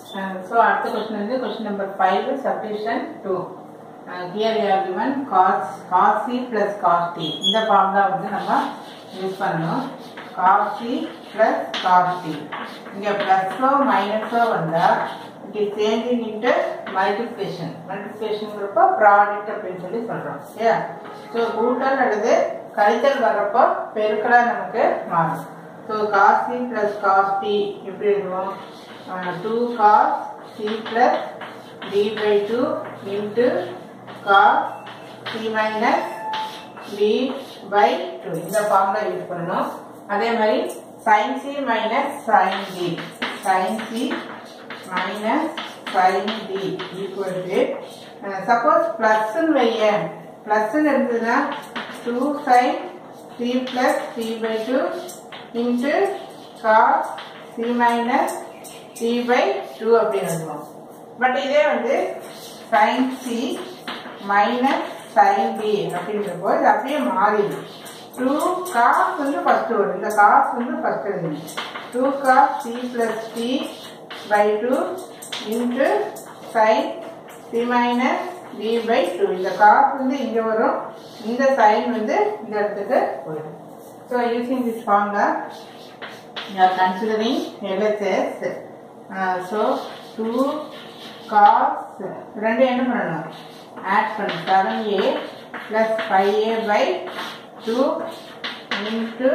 So அடுத்த question வந்து question number five subdivision two here you are given cos cos C plus cos D இந்த formula வந்து நம்ம use பண்ணணும் cos C plus cos D இங்கே ப்ளஸ்ஸோ மைனஸோ வந்தால் இங்கே சேஞ்சிங் இன்ட்டு மல்டிப்ளிகேஷன் மல்டிப்ளிகேஷனுங்கிறப்போ ப்ராடக்ட் அப்படின்னு சொல்லி சொல்கிறோம் ஏ ஸோ கூட்டல் அல்லது கழித்தல் வர்றப்போ பெருக்கலாக நமக்கு மாறும் so cos C plus cos D எப்படி எழுதுவோம் two cos C plus D by two into cos C minus D by two இந்த ஃபார்முலா யூஸ் பண்ணணும் அதே மாதிரி sine C minus sine D sine C minus sine D equal to suppose ப்ளஸ்ன்னு வையேன் ப்ளஸ்ன்னு இருந்ததுன்னா two sine C plus C by two into cos C minus C by two அப்படின்னு எழுதுவோம் பட் இதே வந்து sine C minus sine D அப்படின்றப்போ இது அப்படியே மாறிடும் டூ காஸ் வந்து ஃபர்ஸ்ட் வரும் இந்த காஸ் வந்து ஃபர்ஸ்ட் எழுதணும் two cos C plus D by two into sine C minus D by two இந்த காஸ் வந்து இங்கே வரும் இந்த சைன் வந்து இந்த இடத்துக்கு போயிடும் so using this formula you are considering LHS. Uh, so, 2 cos ரெண்டு என்ன பண்ணணும் ஆட் பண்ணு 7a plus 5a by 2 into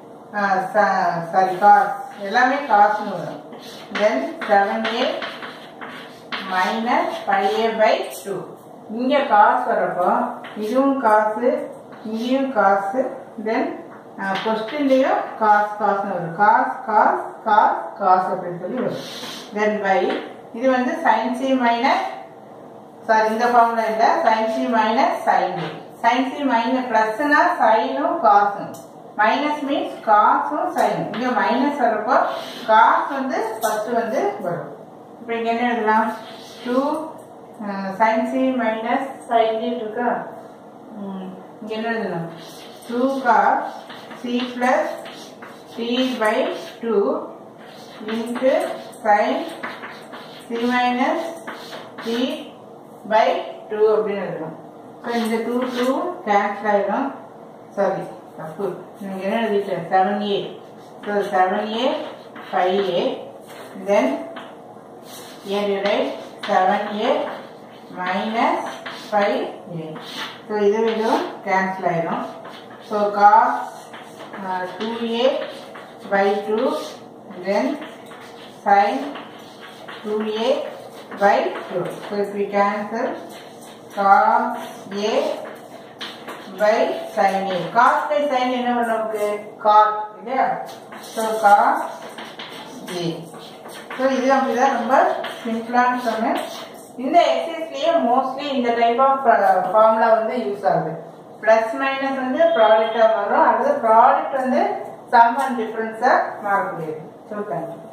sorry cos எல்லாமே காஸ்னு வரும் தென் 7a மைனஸ் 5a by 2 இங்கே காசு வரப்போ இதுவும் காசு இங்கேயும் காசு தென் கொஸ்டின்லேயும் காஸ் காஸ்னு வரும் காஸ் காஸ் காஸ் காஸ் அப்படின்னு சொல்லி வரும் தென் பை இது வந்து சைன் சி மைனஸ் சாரி இந்த ஃபார்முலா இல்லை sine C minus sine D sine C minus ப்ளஸ்னா சைனும் காசும் மைனஸ் மீன்ஸ் காசும் சைன் இங்கே மைனஸ் வரப்போ காசு வந்து ஃபர்ஸ்ட் வந்து வரும் இப்போ இங்கே என்ன எழுதலாம் two sine C minus sine D இருக்கா இங்கே என்ன எழுதணும் two cos c plus t by 2 into sin c minus t by 2 அப்படின்னு எழுதணும் ஸோ இந்த டூ டூ கேன்சல் ஆகிடும் சாரி தப்பு நீங்கள் என்ன எழுதிட்டேன் seven A so seven A five A then ஏன் right seven A minus five A so இது இதுவும் கேன்சல் ஆகிடும் so cos uh, 2a by 2 then sin 2a by 2 so if we cancel cos a by sin a cos by sin என்ன வரும் நமக்கு cos இல்லையா so cos a so இது அப்படிதான் ரொம்ப சிம்பிளான சொன்னேன் இந்த எக்ஸசைஸ்லயே மோஸ்ட்லி இந்த டைப் ஆஃப் ஃபார்முலா வந்து யூஸ் ஆகுது பிளஸ் மைனஸ் வந்து ப்ராடக்டாக மாறும் அல்லது ப்ராடக்ட் வந்து சம் அண்ட் டிஃப்ரென்ஸாக மாறக்கூடியது ஸோ தேங்க்யூ